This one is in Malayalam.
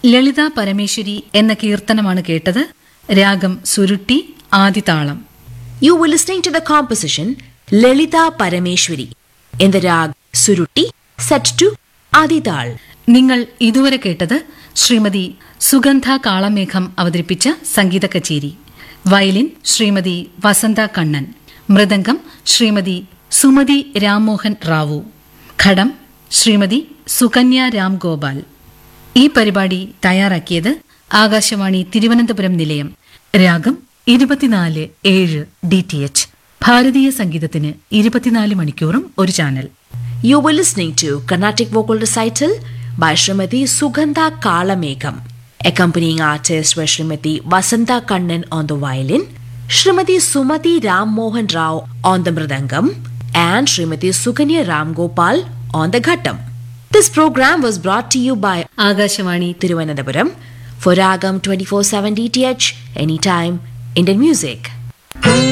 ലളിത പരമേശ്വരി എന്ന കീർത്തനമാണ് കേട്ടത് രാഗം സുരുട്ടി ആദിതാളം You were listening to the composition Lalita Parameshwari in the rag Surutti set to Adidal. നിങ്ങൾ ഇതുവരെ കേട്ടത് ശ്രീമതി സുഗന്ധ കാളമേഘം അവതരിപ്പിച്ച സംഗീത കച്ചേരി വയലിൻ ശ്രീമതി വസന്ത കണ്ണൻ മൃദംഗം ശ്രീമതി സുമതി രാംമോഹൻ റാവു ഘടം ശ്രീമതി സുകന്യ രാം ഗോപാൽ ഈ പരിപാടി തയ്യാറാക്കിയത് ആകാശവാണി തിരുവനന്തപുരം നിലയം രാഗം ഇരുപത്തിനാല് ഏഴ് ഡി ടി എച്ച് ഭാരതീയ സംഗീതത്തിന് ഇരുപത്തിനാല് മണിക്കൂറും ഒരു channel You were listening to Carnatic Vocal Recital by Srimati Sugandha Kalamegam. Accompanying artists were Srimati Vasanta Kannan on the violin, Srimati Sumati Ram Mohan Rao on the mridangam, and Srimati Sukanya Ram Gopal on the ghattam. This program was brought to you by Akashvani Thiruvananthapuram for Ragam 24/7 DTH anytime Indian music.